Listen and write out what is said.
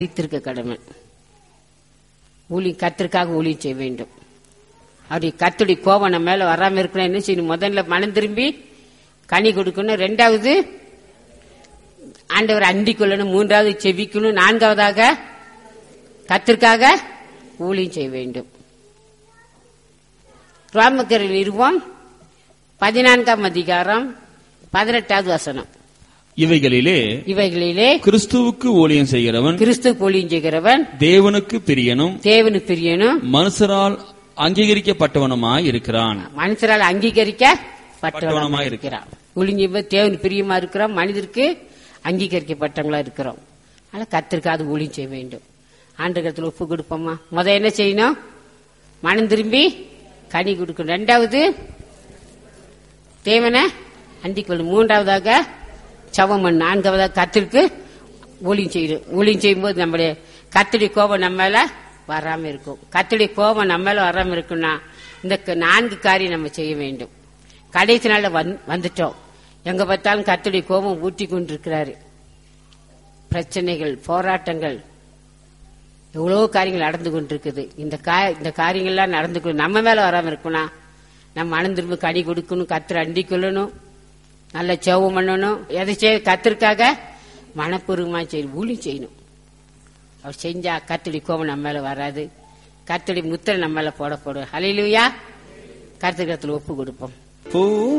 வைத்திருக்க கடமை ஊழி கத்திற்காக ஊழி செய்ய வேண்டும் அப்படி கத்துடி கோபம் நம்ம மேல வராம இருக்கணும் என்ன செய்யணும் முதல்ல மனம் திரும்பி கனி கொடுக்கணும் ரெண்டாவது ஆண்டவர் அண்டிக் கொள்ளணும் மூன்றாவது செவிக்கணும் நான்காவதாக கத்திற்காக ஊழியம் செய்ய வேண்டும் ரோமக்கரில் இருவோம் பதினான்காம் அதிகாரம் பதினெட்டாவது வசனம் இவைகளிலே இவைகளிலே கிறிஸ்துவுக்கு ஊழியம் செய்கிறவன் கிறிஸ்து ஊழியம் செய்கிறவன் தேவனுக்கு பிரியனும் தேவனு பிரியனும் மனுஷரால் அங்கீகரிக்கப்பட்டவனுமாய் இருக்கிறான் மனுஷரால் அங்கீகரிக்க பட்டவனமா பட்டவனமாய் இருக்கிறான் ஒளிஞ்ச தேவன் பிரியமா இருக்கிறோம் மனிதருக்கு அங்கீகரிக்கப்பட்டவங்களா இருக்கிறோம் அதனால கத்திற்காது ஊழியம் செய்ய வேண்டும் ஆண்டகத்தில் உப்பு கொடுப்போமா முத என்ன செய்யணும் மனம் திரும்பி கனி கொடுக்கணும் ரெண்டாவது தேவனை அண்டிக்கொள்ளும் மூன்றாவதாக சவமன் நான்காவதாக கத்திற்கு ஊழியம் செய்யணும் ஊழியம் செய்யும்போது நம்முடைய கத்தடி கோபம் நம்ம மேல வராம இருக்கும் கத்தடி கோபம் நம்ம மேல வராம இருக்குன்னா இந்த க- நான்கு காரியம் நம்ம செய்ய வேண்டும் கடைசி நாள்ல வந்து- வந்துட்டோம் எங்க பார்த்தாலும் கத்தடி கோபம் ஊட்டி கொண்டிருக்கிறாரு பிரச்சனைகள் போராட்டங்கள் எவ்வளவு காரியங்கள் நடந்து கொண்டிருக்குது இந்த கா- இந்த காரியங்கள்லாம் நடந்து கொண்டு நம்ம மேல வராம இருக்கும்னா நம்ம மனம் திரும்ப கனி கொடுக்கணும் கத்திர அண்டி கொள்ளணும் நல்ல செவம் பண்ணணும் எதை செய்ய கத்திற்காக மனப்பூர்வமா செய்யணும் ஊழி செய்யணும் அவர் செஞ்சா கத்தடி கோபம் நம்ம மேல வராது கத்தடி முத்திரை நம்ம மேல போடப்படும் ஹலையிலுயா கத்திரிக்கத்தில் ஒப்பு கொடுப்போம் பூ